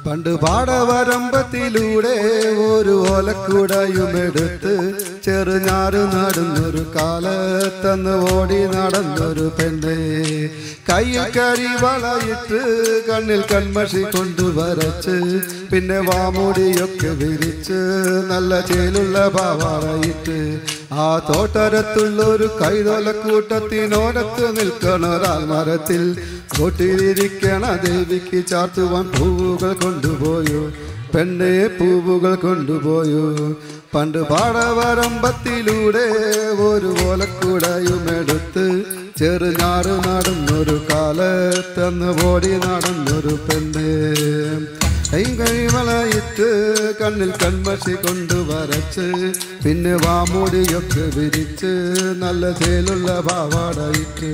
പണ്ട് പാടവരമ്പത്തിലൂടെ ഒരു ഓലക്കുടയുമെടുത്ത് ചെറുഞാറ് നടന്നൊരു കാലത്തന്ന് ഓടി നടന്നൊരു പെണ്ണെ കയ്യിൽ കരി വളയിട്ട് കണ്ണിൽ കൺമഷി കൊണ്ട് വരച്ച് പിന്നെ വാമുടിയൊക്കെ വിരിച്ച് നല്ല ചേലുള്ള പാവാടയിട്ട് ആ തോട്ടരത്തുള്ള ഒരു കൈതോലക്കൂട്ടത്തിനോരത്ത് നിൽക്കണ ഒരാൾ മരത്തിൽ കൊട്ടിലിരിക്കണ ദേവിക്ക് ചാർത്തുവാൻ പൂവുകൾ കൊണ്ടുപോയോ പെണ്ണെ പൂവുകൾ കൊണ്ടുപോയോ പണ്ട് പാടവരമ്പത്തിലൂടെ ഒരു ഓലക്കുടയുമെടുത്ത് ചെറുഞാറ് നടന്നൊരു കാലത്തന്ന് ഓടി നടന്നൊരു പെണ്ണെ കൈവളയിട്ട് കണ്ണിൽ കൺമഷി കൊണ്ട് വരച്ച് പിന്നെ വാമുടിയൊക്കെ വിരിച്ച് നല്ല ചേലുള്ള പാവാടയിട്ട്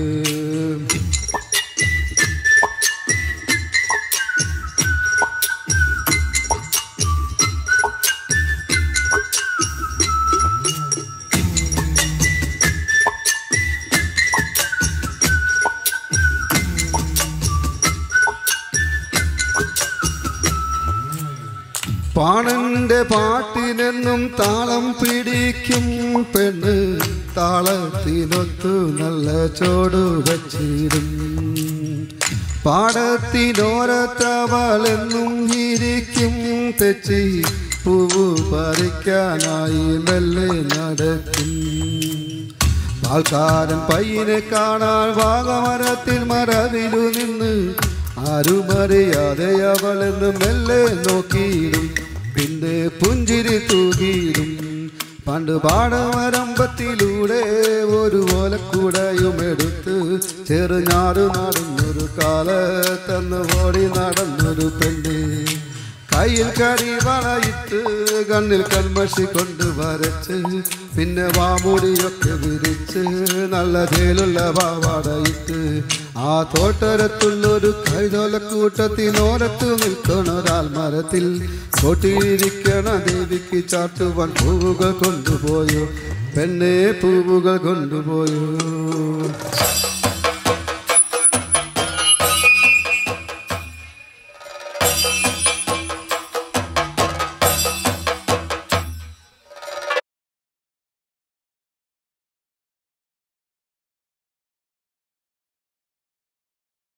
പാണന്റെ പാട്ടിനെന്നും താളം പിടിക്കും പെണ്ണ് താളത്തിനൊത്തു നല്ല ചോടു വച്ചിരും പാടത്തിനോരത്തവളെന്നും ഇരിക്കും തെച്ചി പൂവ് പറിക്കാനായി മെല്ലെ നടക്കും ആൾക്കാരൻ പയ്യനെ കാണാൻ വാഗമരത്തിൽ മറവിലു നിന്ന് ആരുമറിയാതെ അവളെന്ന് മെല്ലെ നോക്കിയിടും പിന്നെ പുഞ്ചിരി തൂകിയിടും പണ്ട് പാടമരമ്പത്തിലൂടെ ഒരു ഓലക്കൂടയുമെടുത്ത് ചെറുഞാറ് നടന്നൊരു കാലത്തന്ന് ഓടി നടന്നൊരു പെണ്ണ് കയ്യിൽ കരി വളയിട്ട് കണ്ണിൽ കൺമഷി കൊണ്ട് വരച്ച് പിന്നെ വാമുടിയൊക്കെ വിരിച്ച് നല്ല ചേലുള്ള പാവാടയിട്ട് ആ തോട്ടരത്തുള്ളൊരു കൈതോലക്കൂട്ടത്തിനോരത്ത് നിൽക്കണ ഒരാൾ മരത്തിൽ കൊട്ടിയിരിക്കണ ദേവിക്ക് ചാട്ടുവാൻ പൂവുകൾ കൊണ്ടുപോയോ പെണ്ണെ പൂവുകൾ കൊണ്ടുപോയോ